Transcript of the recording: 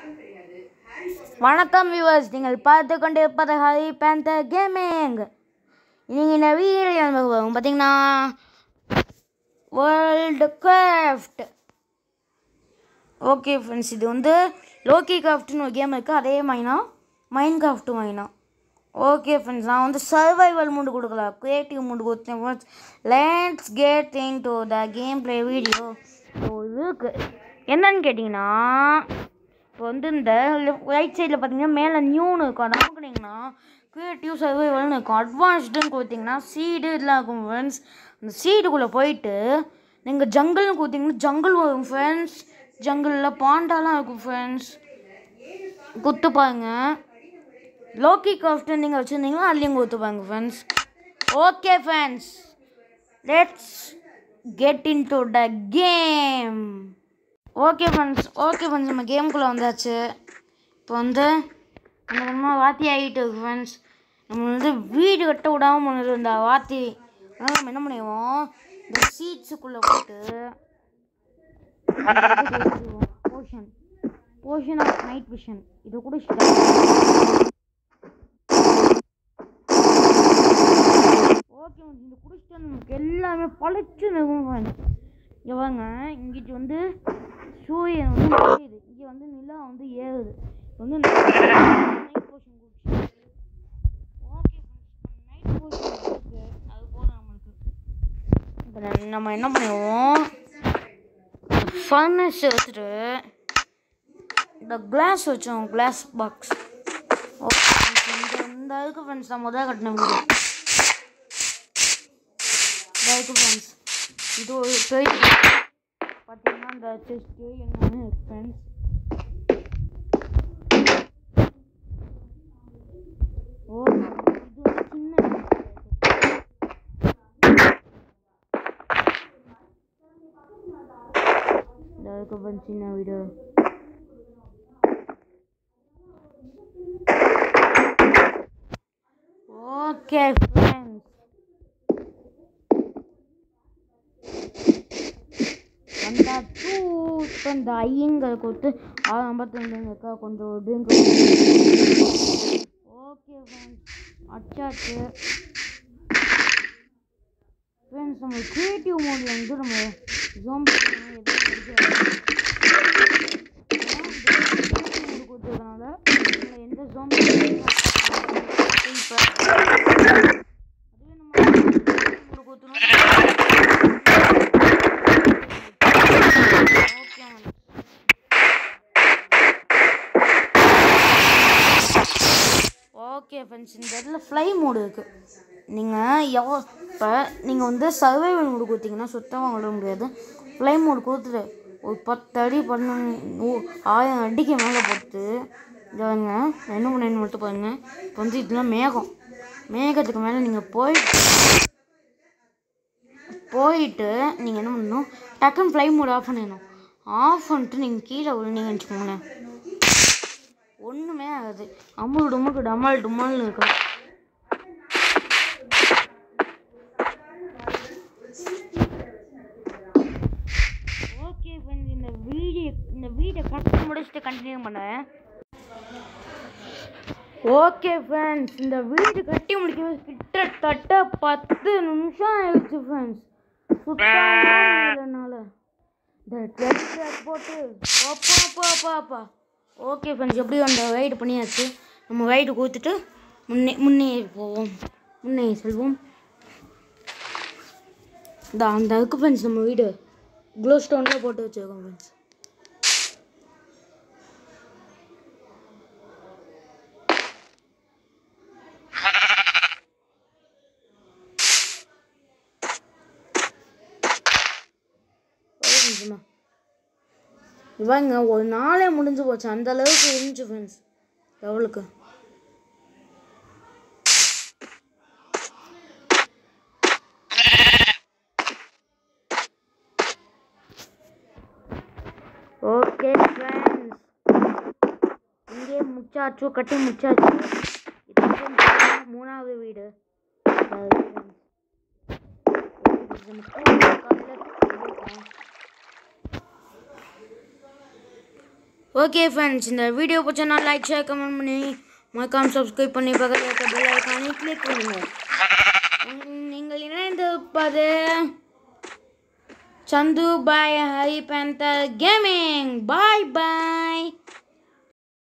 வணக்கம் வியூவர்ஸ் நீங்கள் பார்த்து கொண்டு இருப்பது ஹரி பேந்தர் கேமிங் நீங்கள் இந்த வீடியோ பார்த்தீங்கன்னா வேர்ல்டு கிராஃப்ட் ஓகே ஃப்ரெண்ட்ஸ் இது வந்து லோக்கி கிராஃப்ட்னு ஒரு கேம் இருக்குது அதே மைனா மைண்ட் கிராஃப்ட் மைனா ஓகே ஃப்ரெண்ட்ஸ் நான் வந்து சர்வைவல் மூடு கொடுக்கல க்ரியேட்டிவ் மூடு கொடுத்தேன் friends let's get into the gameplay video so இதுக்கு என்னன்னு கேட்டிங்கன்னா இப்போ வந்து இந்த ரைட் சைடில் பார்த்தீங்கன்னா மேலே நியூன்னு இருக்கும் அதை அமுக்குனீங்கன்னா க்ரியேட்டிவ் சர்வைவல்னு இருக்கும் அட்வான்ஸ்டுன்னு கொடுத்தீங்கன்னா சீடு இதெல்லாம் இருக்கும் ஃப்ரெண்ட்ஸ் அந்த சீடுக்குள்ளே போயிட்டு நீங்கள் ஜங்கிள்னு கொடுத்தீங்கன்னா ஜங்கிள் வரும் ஃப்ரெண்ட்ஸ் ஜங்கிளில் பாண்டாலாம் இருக்கும் ஃப்ரெண்ட்ஸ் குத்து பாருங்க லோக்கி கிராஃப்ட் நீங்கள் வச்சுருந்தீங்கன்னா அதுலேயும் குத்து பாருங்க friends okay friends let's get into the game okay friends okay friends நம்ம கேமுக்குள்ளே வந்தாச்சு இப்போ வந்து நம்ம நம்ம வாத்தி ஆகிட்டு இருக்கு ஃப்ரெண்ட்ஸ் நம்ம வந்து வீடு கட்ட விடாமல் பண்ணுறது இந்த வாத்தி அதனால் நம்ம என்ன பண்ணுவோம் இந்த சீட்ஸுக்குள்ளே போட்டு potion potion of night vision இது குடிச்சிட்டா ஓகே இது குடிச்சிட்டா நமக்கு எல்லாமே பழச்சு நிற்கும் ஃப்ரெண்ட்ஸ் இங்கே வாங்க இங்கிட்டு வந்து சூரியன் வந்து மறையுது இங்கே வந்து நிலா வந்து ஏறுது இப்போ வந்து நைட் போர்ஷன் குடிச்சு ஓகே நைட் போர்ஷன் குடிச்சு அது போதும் நம்மளுக்கு இப்போ நம்ம- நம்ம என்ன பண்ணுவோம் ஃபர்னஸ் எடுத்துட்டு இந்த கிளாஸ் வச்சோம் கிளாஸ் பாக்ஸ் ஓகே இந்த இந்த அதுக்கு ஃப்ரெண்ட்ஸ் நம்ம தான் கட்டின வீடு இந்த அதுக்கு ஃப்ரெண்ட்ஸ் இது ஒரு பெரிய பார்த்தீங்கன்னா இந்த செஸ்ட்டு என்னன்னு ஃப்ரெண்ட்ஸ் ஓ இது ஒரு சின்ன இந்த அதுக்கு அப்புறம் சின்ன வீடு ஓகே ஃப்ரெண்ட்ஸ் வந்தாச்சு இப்போ இந்த ஐயங்களை கொடுத்து ஆறு ஐம்பத்தஞ்சுங்கக்கா கொஞ்சம் ட்ரிங்க் ஓகே ஃப்ரெண்ட்ஸ் அச்சாச்சு ஃப்ரெண்ட்ஸ் நம்ம கிரியேட்டிவ் மோடில் வந்து நம்ம ஜோம்பி கொடுத்ததுனால நம்ம எந்த ஜோம்பி இப்போ அதுவே நம்ம கொடுத்துரும் ஓகே மேடம் ஓகே ஃப்ரெண்ட்ஸ் இந்த இடத்துல ஃப்ளை மோடு இருக்குது நீங்கள் எவ்வளோ இப்போ நீங்கள் வந்து சர்வைவல் மோடு கொடுத்தீங்கன்னா சுத்தமாக விட முடியாது ஃப்ளை மோடு கொடுத்துட்டு ஒரு பத்து அடி பன்னெண்டு நூ- ஆயிரம் அடிக்கு மேலே போட்டு இதாங்க என்ன பண்ணு மட்டும் பாருங்க இப்போ வந்து இதெல்லாம் மேகம் மேகத்துக்கு மேலே நீங்கள் போய் போயிட்டு நீங்கள் என்ன பண்ணணும் டக்குன்னு ஃப்ளை மோட் ஆஃப் பண்ணிடணும் ஆஃப் பண்ணிட்டு நீங்கள் கீழே விழுந்தீங்கன்னு வச்சுக்கோங்களேன் ஒன்றுமே ஆகாது அம்முக்கு டும்முக்கு டமால் டுமால்னு இருக்கும் ஓகே ஃப்ரெண்ட்ஸ் இந்த வீடியோ இந்த வீடியோ கட்டி முடிச்சுட்டு கண்டினியூ பண்ணேன் ஓகே ஃப்ரெண்ட்ஸ் இந்த வீடு கட்டி முடிக்கிறது கிட்டத்தட்ட பத்து நிமிஷம் ஆயிடுச்சு ஃப்ரெண்ட்ஸ் சுத்தனால இந்த ட்ரெஸ் போட்டு அப்பா அப்பா அப்பா அப்பா ஓகே ஃப்ரெண்ட்ஸ் எப்படியும் அந்த ரைடு பண்ணியாச்சு நம்ம ரைடு கொடுத்துட்டு முன்னே முன்னே போவோம் முன்னே செல்வோம் இந்த அந்த அதுக்கு ஃப்ரெண்ட்ஸ் நம்ம வீடு க்ளோ ஸ்டோனில் போட்டு வச்சுருக்கோம் ஃப்ரெண்ட்ஸ் ஒரு நிமிஷமா இவங்க ஒரு நாளே முடிஞ்சு போச்சு அந்த அளவுக்கு இருந்துச்சு ஃப்ரெண்ட்ஸ் எவ்வளோக்கு ஓகே ஃப்ரெண்ட்ஸ் இங்கே முச்சாச்சு கட்டி முச்சாச்சு இது வந்து இந்த மூணாவது வீடு அதாவது friends. இது நம்ம காலையில பண்ணிருக்கோம். ஓகே ஃப்ரெண்ட்ஸ் இந்த வீடியோ பிடிச்சா லைக் ஷேர் கமெண்ட் பண்ணி மறக்காம சப்ஸ்கிரைப் பண்ணி பக்கத்தில் இருக்க பெல் ஐக்கானை கிளிக் பண்ணுங்கள் உம், நீங்கள் இணைந்திருப்பது சந்து பாய் ஹரி பேந்தர் கேமிங் பாய் பாய்